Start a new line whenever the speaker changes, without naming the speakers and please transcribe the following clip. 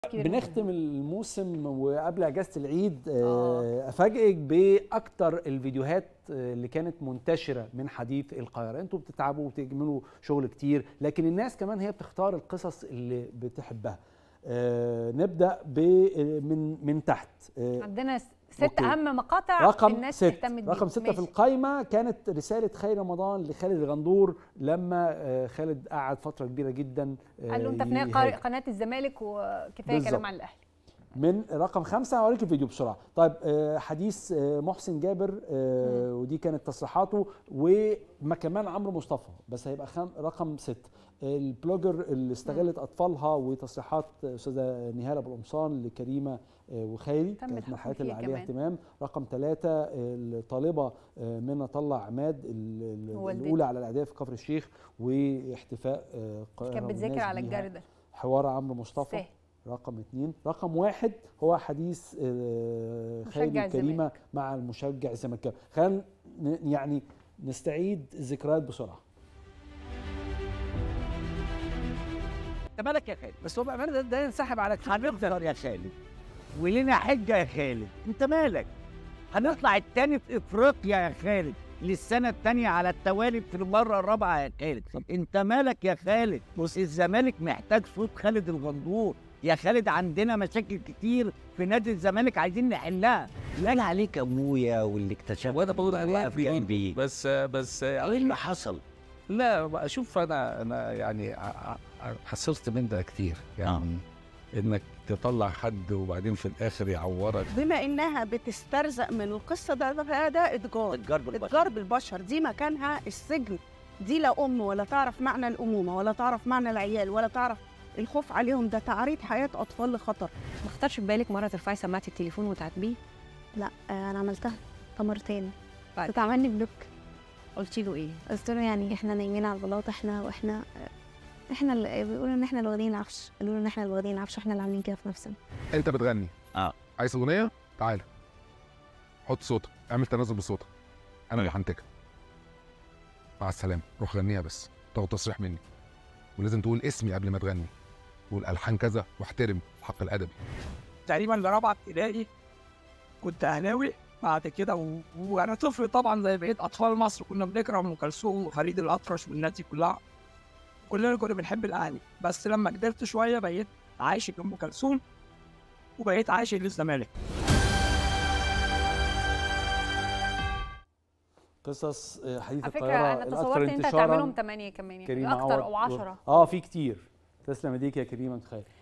كبير
بنختم الموسم وقبل اجازه العيد آه، افاجئك باكتر الفيديوهات آه، اللي كانت منتشره من حديث القاهره انتوا بتتعبوا وتعملوا شغل كتير لكن الناس كمان هي بتختار القصص اللي بتحبها آه، نبدا ب من من تحت آه،
عندنا س- ست
أوكي.
اهم مقاطع
رقم
الناس
ست
تهتم بيها
رقم ستة
ماشي.
في القايمة كانت رسالة خير رمضان لخالد الغندور لما آه، خالد قعد فترة كبيرة جدا آه،
قال له انت في نهايه
يهاجم.
قا- قناه الزمالك وكفايه
بالظبط.
كلام عن الاهلي
من رقم خمسة هوريك الفيديو بسرعة طيب آه، حديث آه، محسن جابر آه، ودي كانت تصريحاته وما كمان عمرو مصطفى بس هيبقى خم رقم ست البلوجر اللي استغلت اطفالها وتصريحات استاذه نهال ابو القمصان لكريمه آه، وخيري
تم
كانت من
الحكم
الحاجات اللي
فيها
عليها
كمان.
اهتمام رقم ثلاثة الطالبة آه، منى طلع عماد ال- ال-
والدتها.
الاولى على الاعداد في كفر الشيخ واحتفاء آه، القاهره
كانت بتذاكر
والناس
على
بيها.
الجردل
حوار عمرو مصطفى
سهل.
رقم اثنين رقم واحد هو حديث آه، خالد
مشجع
الكريمة
الزمالك.
مع المشجع الزملكاوي خلينا ن- يعني نستعيد الذكريات بسرعة
انت مالك يا خالد بس هو بامانه ده, ده ينسحب على هنفضل يا خالد ولنا حجه يا خالد انت مالك هنطلع التاني في افريقيا يا خالد للسنه التانيه على التوالي في المره الرابعه يا خالد انت مالك يا خالد بص الزمالك محتاج صوت خالد الغندور يا خالد عندنا مشاكل كتير في نادي الزمالك عايزين نحلها لا عليك ابويا واللي اكتشف
وانا بقول عليها
في قلبي
بس بس
ايه اللي حصل
لا بقى شوف انا انا يعني ع- ع- حصلت من ده كتير يعني انك تطلع حد وبعدين في الاخر يعورك
بما انها بتسترزق من القصه ده ده, ده اتجار
اتجار بالبشر
اتجار بالبشر دي مكانها السجن دي لا ام ولا تعرف معنى الامومه ولا تعرف معنى العيال ولا تعرف الخوف عليهم ده تعريض حياه اطفال لخطر
ما خطرش في بالك مره ترفعي سماعه التليفون وتعاتبيه
لا آه، انا عملتها مرتين
بعد.
كنت عملني بلوك
قلتي له ايه
قلت له يعني احنا نايمين على البلاط احنا واحنا احنا اللي بيقولوا ان احنا اللي واخدين العفش قالوا ان احنا اللي واخدين العفش واحنا اللي عاملين كده في نفسنا
انت بتغني
اه.
عايز اغنيه تعالى حط صوتك اعمل تنازل بصوتك انا اللي هنتجها مع السلامه روح غنيها بس تاخد تصريح مني ولازم تقول اسمي قبل ما تغني تقول الحان كذا واحترم الحق الادبي
تقريبا لرابعه ابتدائي كنت اهلاوي بعد كده و... وانا طفل طبعا زي بقيه اطفال مصر كنا بنكره ام كلثوم وفريد الاطرش والناس دي كلها كلنا كنا بنحب الاهلي بس لما كبرت شويه بقيت عاشق ام كلثوم وبقيت عاشق للزمالك
قصص آه، حديث
على فكره
القاهرة
انا
الأكثر
تصورت ان انت
انتشاراً.
هتعملهم ثمانيه كمان يعني
كريمة
اكتر
عوض
او 10
اه في كتير تسلم ايديك يا كريمة خير